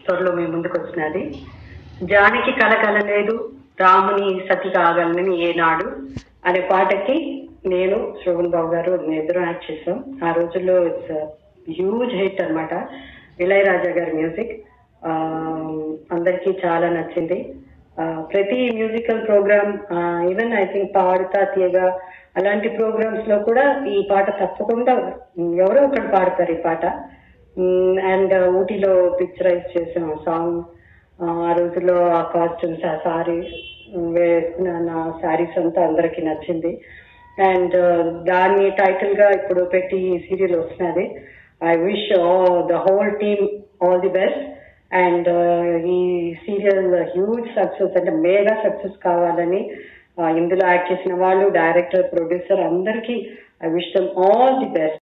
త్వరలో మీ ముందుకు వచ్చినది జానకి కలకలలేదు రాముని సతి కాగలనని ఏనాడు అనే పాటకి నేను శోభన్ బాబు గారు ఇద్దరు యాక్ట్ చేసాం ఆ రోజుల్లో ఇట్స్ హ్యూజ్ హిట్ అన్నమాట ఇళయరాజా గారి మ్యూజిక్ అందరికీ చాలా నచ్చింది ఆ, ప్రతి musical program even I think Padutha Theeyaga అలాంటి ప్రోగ్రామ్స్ లో కూడా ఈ పాట తప్పకుండా ఎవరో ఒకరు పాడతారు ఈ పాట అండ్ ఊటీలో పిక్చరైజ్ చేసిన సాంగ్ ఆ రోజుల్లో ఆ కాస్ట్యూమ్స్ ఆ సారీ వేసుకున్న నా శారీస్ అంతా అందరికి నచ్చింది అండ్ దాన్ని టైటిల్ గా ఇప్పుడు పెట్టి సీరియల్ వస్తున్నది I wish the whole team all the best and ఈ సీరియల్ హ్యూజ్ సక్సెస్ అంటే మేగా సక్సెస్ కావాలని ఆ, ఇందులో యాక్ట్ చేసిన వాళ్ళు డైరెక్టర్ ప్రొడ్యూసర్ అందరికీ I wish them all the best